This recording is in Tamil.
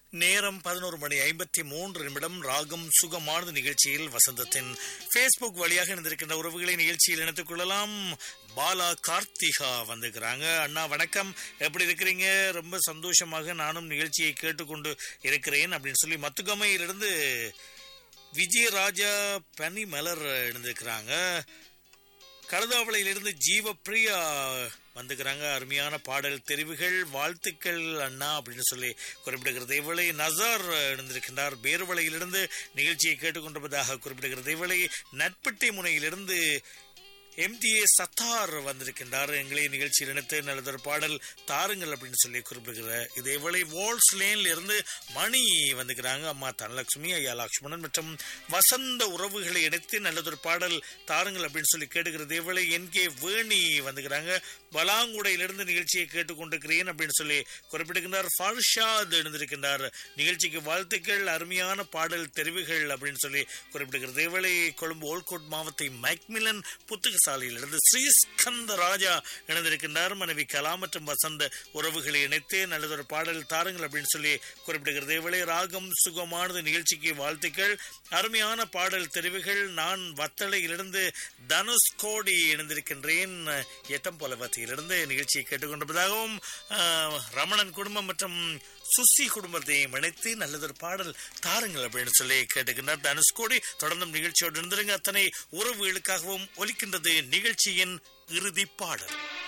நேரம் பதினோரு மணி ஐம்பத்தி மூன்று நிமிடம் ராகம் சுகமானது நிகழ்ச்சியில் வசந்தத்தின் ஃபேஸ்புக் வழியாக இணைந்திருக்கின்ற உறவுகளை நிகழ்ச்சியில் இணைத்துக் கொள்ளலாம் பாலா கார்த்திகா வந்திருக்கிறாங்க அண்ணா வணக்கம் எப்படி இருக்கிறீங்க ரொம்ப சந்தோஷமாக நானும் நிகழ்ச்சியை கேட்டுக்கொண்டு இருக்கிறேன் அப்படின்னு சொல்லி மத்துகமையிலிருந்து விஜயராஜா பனி மலர் எழுந்திருக்கிறாங்க கழுதாவளையிலிருந்து ஜீவப்பிரியா வந்துக்கிறாங்க அருமையான பாடல் தெரிவுகள் வாழ்த்துக்கள் அண்ணா அப்படின்னு சொல்லி குறிப்பிடுகிறது இவளை நசார் எழுந்திருக்கின்றார் பேர்வளையிலிருந்து நிகழ்ச்சியை கேட்டுக்கொண்டிருப்பதாக குறிப்பிடுகிறது இவளை நட்பட்டி முனையிலிருந்து எம்டிஏ சத்தார் வந்திருக்கின்றார் எங்களை நிகழ்ச்சியில் இணைத்து நல்லதொரு பாடல் தாருங்கள் அப்படின்னு சொல்லி குறிப்பிடுகிறார் இதேவேளை வோல்ஸ் லேன்ல இருந்து மணி வந்துக்கிறாங்க அம்மா தனலட்சுமி ஐயா லக்ஷ்மணன் மற்றும் வசந்த உறவுகளை இணைத்து நல்லதொரு பாடல் தாருங்கள் அப்படின்னு சொல்லி கேட்டுக்கிறது இதேவேளை என் கே வேணி வந்துக்கிறாங்க பலாங்குடையிலிருந்து நிகழ்ச்சியை கேட்டுக்கொண்டிருக்கிறேன் அப்படின்னு சொல்லி குறிப்பிடுகின்றார் ஃபர்ஷாத் எழுந்திருக்கின்றார் நிகழ்ச்சிக்கு வாழ்த்துக்கள் அருமையான பாடல் தெரிவுகள் அப்படின்னு சொல்லி குறிப்பிடுகிறது இதேவேளை கொழும்பு ஓல்கோட் மாவத்தை மைக்மிலன் புத்தக சாலையிலிருந்து ஸ்ரீஸ்கந்த ராஜா இணைந்திருக்கின்றார் மனைவி கலா மற்றும் வசந்த உறவுகளை இணைத்து நல்லதொரு பாடல் தாருங்கள் அப்படின்னு சொல்லி குறிப்பிடுகிறது இவளே ராகம் சுகமானது நிகழ்ச்சிக்கு வாழ்த்துக்கள் அருமையான பாடல் தெரிவுகள் நான் வத்தளையிலிருந்து தனுஷ் கோடி இணைந்திருக்கின்றேன் எட்டம்பொலவத்தியிலிருந்து நிகழ்ச்சியை கேட்டுக்கொண்டிருப்பதாகவும் ரமணன் குடும்பம் மற்றும் சுசி குடும்பத்தையும் இணைத்து நல்லதொரு பாடல் தாருங்கள் அப்படின்னு சொல்லி கேட்டுக்கின்றார் தனுஷ்கோடி தொடர்ந்தும் நிகழ்ச்சியோடு இருந்திருங்க அத்தனை உறவுகளுக்காகவும் ஒலிக்கின்றது நிகழ்ச்சியின் இறுதி பாடல்